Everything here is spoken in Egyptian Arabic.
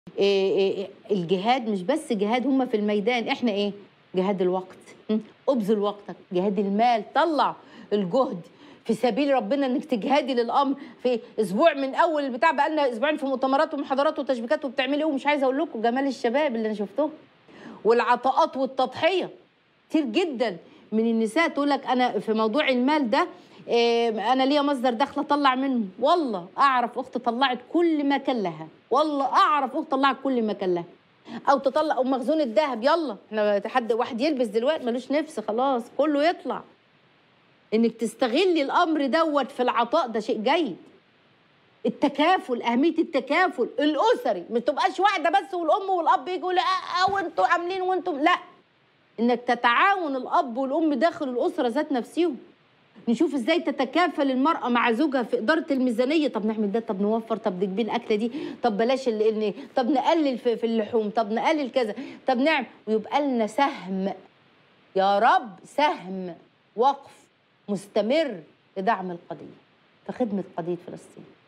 إيه إيه الجهاد مش بس جهاد هم في الميدان احنا ايه جهاد الوقت م? ابذل وقتك جهاد المال طلع الجهد في سبيل ربنا انك تجهدي للامر في اسبوع من اول البتاع بقى لنا اسبوعين في مؤتمرات ومحاضرات وتشبيكات وبتعملي ايه ومش عايزه اقول لكم جمال الشباب اللي انا شفتهم والعطاءات والتضحيه كتير جدا من النساء تقول لك انا في موضوع المال ده إيه انا ليا مصدر دخل اطلع منه والله اعرف اخت طلعت كل ما كان لها والله اعرف اخت طلعت كل ما كان لها او تطلع او مخزون الذهب يلا احنا حد واحد يلبس دلوقتي ملوش نفس خلاص كله يطلع انك تستغلي الامر دوت في العطاء ده شيء جيد التكافل اهميه التكافل الاسري ما تبقاش واحده بس والام والاب يجوا لا اه وانتوا عاملين وانتم لا انك تتعاون الاب والام داخل الاسره ذات نفسهم نشوف ازاي تتكافل المراه مع زوجها في اداره الميزانيه طب نعمل ده طب نوفر طب نجيب الاكله دي طب بلاش اللي طب نقلل في, في اللحوم طب نقلل كذا طب نعمل ويبقى لنا سهم يا رب سهم وقف مستمر لدعم القضيه في خدمه قضيه فلسطين